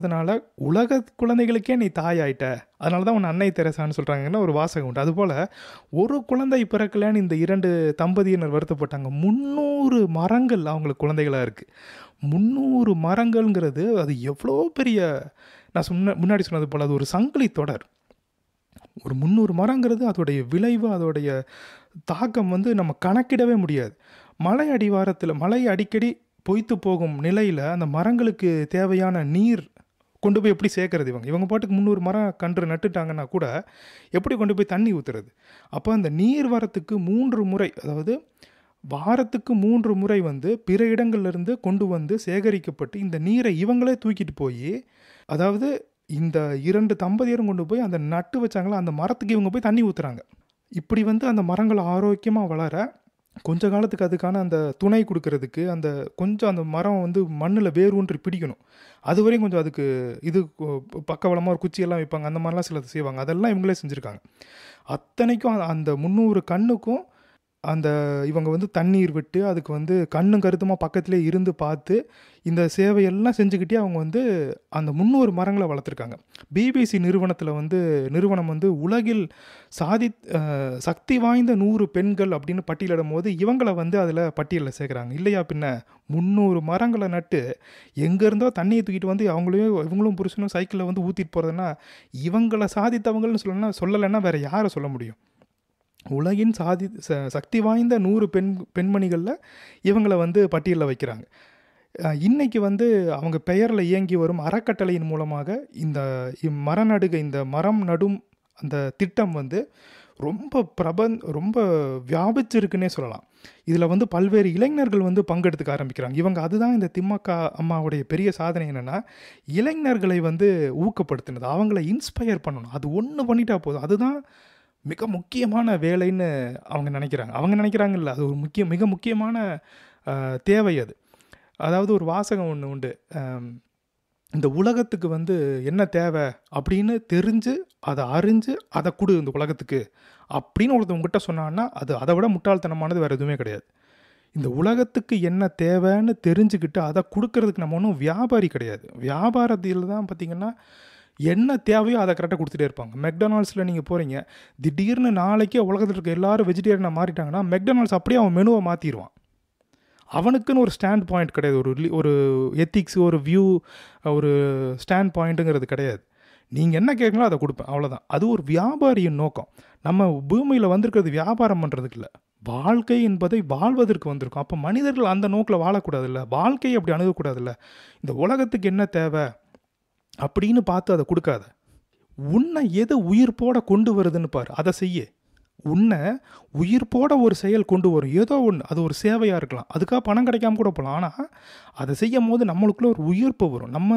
அதனால் உலக குழந்தைகளுக்கே நீ தாயாயிட்ட அதனால தான் உன் அன்னை தெரசான்னு சொல்கிறாங்கன்னா ஒரு வாசகம் உண்டு அதுபோல் ஒரு குழந்தை பிறக்கலன்னு இந்த இரண்டு தம்பதியினர் வருத்தப்பட்டாங்க முந்நூறு மரங்கள் அவங்களுக்கு குழந்தைகளாக இருக்குது முந்நூறு மரங்கள்ங்கிறது அது எவ்வளோ பெரிய நான் சொன்ன முன்னாடி சொன்னது போல் அது ஒரு சங்கிலி தொடர் ஒரு முந்நூறு மரங்கிறது அதோடைய விளைவு அதோடைய தாக்கம் வந்து நம்ம கணக்கிடவே முடியாது மலை அடிவாரத்தில் மலை அடிக்கடி பொய்த்து போகும் நிலையில் அந்த மரங்களுக்கு தேவையான நீர் கொண்டு போய் எப்படி சேர்க்கறது இவங்க இவங்க பாட்டுக்கு முந்நூறு மரம் கன்று நட்டுட்டாங்கன்னா கூட எப்படி கொண்டு போய் தண்ணி ஊற்றுறது அப்போ அந்த நீர் வரத்துக்கு மூன்று முறை அதாவது வாரத்துக்கு மூன்று முறை வந்து பிற இடங்கள்லேருந்து கொண்டு வந்து சேகரிக்கப்பட்டு இந்த நீரை இவங்களே தூக்கிட்டு போய் அதாவது இந்த இரண்டு தம்பதியரும் கொண்டு போய் அந்த நட்டு வச்சாங்களா அந்த மரத்துக்கு இவங்க போய் தண்ணி ஊற்றுறாங்க இப்படி வந்து அந்த மரங்கள் ஆரோக்கியமாக வளர கொஞ்ச காலத்துக்கு அதுக்கான அந்த துணை கொடுக்கறதுக்கு அந்த கொஞ்சம் அந்த மரம் வந்து மண்ணில் வேர் ஊன்றி பிடிக்கணும் அது வரையும் கொஞ்சம் அதுக்கு இது பக்கவளமாக ஒரு குச்சியெல்லாம் வைப்பாங்க அந்த மாதிரிலாம் சிலது செய்வாங்க அதெல்லாம் இவங்களே செஞ்சுருக்காங்க அத்தனைக்கும் அந்த முந்நூறு கண்ணுக்கும் அந்த இவங்க வந்து தண்ணீர் விட்டு அதுக்கு வந்து கண்ணும் கருத்துமாக பக்கத்திலே இருந்து பார்த்து இந்த சேவையெல்லாம் செஞ்சுக்கிட்டே அவங்க வந்து அந்த முந்நூறு மரங்களை வளர்த்துருக்காங்க பிபிசி நிறுவனத்தில் வந்து நிறுவனம் வந்து உலகில் சாதி சக்தி வாய்ந்த நூறு பெண்கள் அப்படின்னு பட்டியலிடும் போது இவங்களை வந்து அதில் பட்டியலில் சேர்க்குறாங்க இல்லையா பின்ன முந்நூறு மரங்களை நட்டு எங்கேருந்தோ தண்ணியை தூக்கிட்டு வந்து அவங்களையும் இவங்களும் புருஷனும் சைக்கிளில் வந்து ஊற்றிட்டு போகிறதுனா இவங்களை சாதித்தவங்கள்னு சொல்லணும்னா சொல்லலைன்னா வேறு யாரை சொல்ல முடியும் உலகின் சாதி ச சக்தி வாய்ந்த நூறு பெண் பெண்மணிகளில் இவங்களை வந்து பட்டியலில் வைக்கிறாங்க இன்றைக்கி வந்து அவங்க பெயரில் இயங்கி வரும் அறக்கட்டளையின் மூலமாக இந்த மர நடுக இந்த மரம் நடும் அந்த திட்டம் வந்து ரொம்ப பிரபன் ரொம்ப வியாபிச்சிருக்குன்னே சொல்லலாம் இதில் வந்து பல்வேறு இளைஞர்கள் வந்து பங்கெடுத்துக்க ஆரம்பிக்கிறாங்க இவங்க அதுதான் இந்த திமுக அம்மாவுடைய பெரிய சாதனை என்னென்னா இளைஞர்களை வந்து ஊக்கப்படுத்தினது அவங்கள இன்ஸ்பயர் பண்ணணும் அது ஒன்று பண்ணிட்டா போதும் அதுதான் மிக முக்கியமான வேலைன்னு அவங்க நினைக்கிறாங்க அவங்க நினைக்கிறாங்கல்ல அது ஒரு முக்கிய மிக முக்கியமான தேவை அது அதாவது ஒரு வாசகம் ஒன்று உண்டு இந்த உலகத்துக்கு வந்து என்ன தேவை அப்படின்னு தெரிஞ்சு அதை அறிஞ்சு அதை கொடு இந்த உலகத்துக்கு அப்படின்னு ஒருத்தவங்ககிட்ட சொன்னான்னா அது அதை விட முட்டாள்தனமானது வேறு எதுவுமே கிடையாது இந்த உலகத்துக்கு என்ன தேவைன்னு தெரிஞ்சுக்கிட்டு அதை கொடுக்கறதுக்கு நம்ம ஒன்றும் வியாபாரி கிடையாது வியாபாரத்தில் தான் பார்த்திங்கன்னா என்ன தேவையோ அதை கரெக்டாக கொடுத்துட்டே இருப்பாங்க மெக்டொனால்ட்ஸில் நீங்கள் போகிறீங்க திடீர்னு நாளைக்கே உலகத்தில் இருக்க எல்லாரும் வெஜிடேரியனாக மாறிட்டாங்கன்னா மெக்டொனால்ட்ஸ் அப்படியே அவன் மெனுவை மாற்றிடுவான் அவனுக்குன்னு ஒரு ஸ்டாண்ட் பாயிண்ட் கிடையாது ஒரு ஒரு எத்திக்ஸ் ஒரு வியூ ஒரு ஸ்டாண்ட் பாயிண்ட்டுங்கிறது கிடையாது நீங்கள் என்ன கேட்கலாம் அதை கொடுப்பேன் அவ்வளோதான் அது ஒரு வியாபாரியின் நோக்கம் நம்ம பூமியில் வந்திருக்கிறது வியாபாரம் பண்ணுறதுக்கு இல்லை வாழ்க்கை என்பதை வாழ்வதற்கு வந்திருக்கும் அப்போ மனிதர்கள் அந்த நோக்கில் வாழக்கூடாதுல்ல வாழ்க்கையை அப்படி அணுகக்கூடாதுல்ல இந்த உலகத்துக்கு என்ன தேவை அப்படின்னு பார்த்து அதை கொடுக்காத உன்னை எது உயிர்ப்போட கொண்டு வருதுன்னு பாரு அதை செய்ய உன்னை உயிர்ப்போட ஒரு செயல் கொண்டு வரும் ஏதோ ஒன்று அது ஒரு சேவையாக இருக்கலாம் அதுக்காக பணம் கிடைக்காம கூட போகலாம் ஆனால் அதை செய்யும் போது நம்மளுக்குள்ள ஒரு உயிர்ப்பு வரும் நம்ம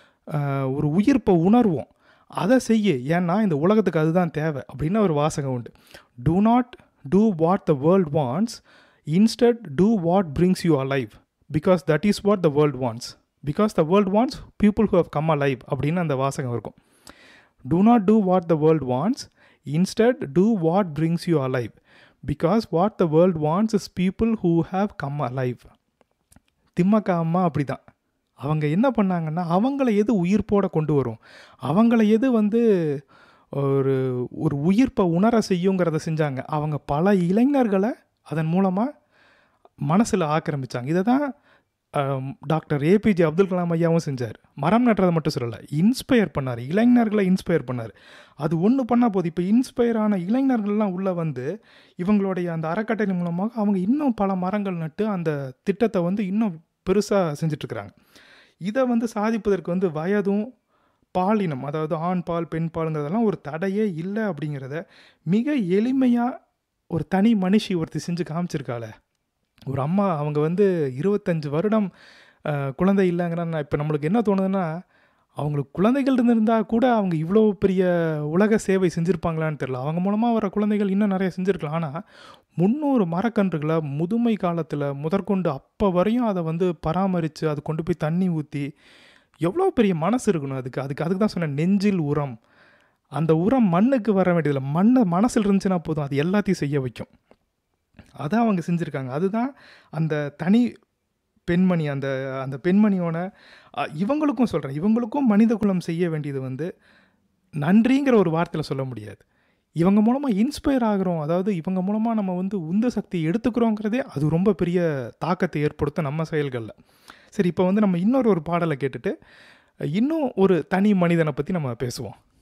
ஒரு உயிர்ப்பை உணர்வோம் அதை செய்ய ஏன்னா இந்த உலகத்துக்கு அதுதான் தேவை அப்படின்னு ஒரு வாசகம் உண்டு do not do what the world wants instead do what brings you alive because that is what the world wants because the world wants people who have come alive அப்படின்னு அந்த வாசகம் இருக்கும் do not do what the world wants instead do what brings you alive because what the world wants is people who have come alive Thimmakka அம்மா அப்படி தான் அவங்க என்ன பண்ணாங்கன்னா அவங்கள எது உயிர்ப்போட கொண்டு வரும் அவங்கள எது வந்து ஒரு ஒரு உயிர்ப்பை உணர செய்யுங்கிறத செஞ்சாங்க அவங்க பல இளைஞர்களை அதன் மூலமாக மனசில் ஆக்கிரமித்தாங்க இதை தான் டாக்டர் ஏபிஜே அப்துல் கலாம் ஐயாவும் செஞ்சார் மரம் நட்டுறதை மட்டும் சொல்லலை இன்ஸ்பயர் பண்ணார் இளைஞர்களை இன்ஸ்பயர் பண்ணார் அது ஒன்று பண்ணால் போதும் இப்போ இன்ஸ்பயர் ஆன இளைஞர்கள்லாம் உள்ளே வந்து இவங்களுடைய அந்த அறக்கட்டளை மூலமாக அவங்க இன்னும் பல மரங்கள் நட்டு அந்த திட்டத்தை வந்து இன்னும் பெருசாக செஞ்சிட்ருக்குறாங்க இதை வந்து சாதிப்பதற்கு வந்து வயதும் பாலினம் அதாவது ஆண் பால் பெண் பாலுங்கிறதெல்லாம் ஒரு தடையே இல்லை அப்படிங்கிறத மிக எளிமையாக ஒரு தனி மனுஷி ஒருத்தி செஞ்சு காமிச்சிருக்காளே ஒரு அம்மா அவங்க வந்து இருபத்தஞ்சி வருடம் குழந்தை இல்லைங்கிறா இப்போ நம்மளுக்கு என்ன தோணுதுன்னா அவங்களுக்கு குழந்தைகள் இருந்திருந்தால் கூட அவங்க இவ்வளோ பெரிய உலக சேவை செஞ்சுருப்பாங்களான்னு தெரில அவங்க மூலமாக வர குழந்தைகள் இன்னும் நிறைய செஞ்சுருக்கலாம் ஆனால் முந்நூறு மரக்கன்றுகளை முதுமை காலத்தில் முதற்கொண்டு அப்போ வரையும் அதை வந்து பராமரித்து அது கொண்டு போய் தண்ணி ஊற்றி எவ்வளோ பெரிய மனசு இருக்கணும் அதுக்கு அதுக்கு அதுக்கு தான் சொன்னேன் நெஞ்சில் உரம் அந்த உரம் மண்ணுக்கு வர வேண்டியதில்லை மண்ணை மனசில் இருந்துச்சுன்னா போதும் அது எல்லாத்தையும் செய்ய வைக்கும் அதை அவங்க செஞ்சுருக்காங்க அதுதான் அந்த தனி பெண்மணி அந்த அந்த பெண்மணியோட அ, இவங்களுக்கும் சொல்கிறேன் இவங்களுக்கும் மனித குலம் செய்ய வேண்டியது வந்து நன்றிங்கிற ஒரு வார்த்தையில் சொல்ல முடியாது இவங்க மூலமாக இன்ஸ்பயர் ஆகிறோம் அதாவது இவங்க மூலமாக நம்ம வந்து உந்து சக்தி எடுத்துக்கிறோங்கிறதே அது ரொம்ப பெரிய தாக்கத்தை ஏற்படுத்தும் நம்ம செயல்களில் சரி இப்போ வந்து நம்ம இன்னொரு ஒரு பாடலை கேட்டுட்டு இன்னும் ஒரு தனி மனிதனை பற்றி நம்ம பேசுவோம்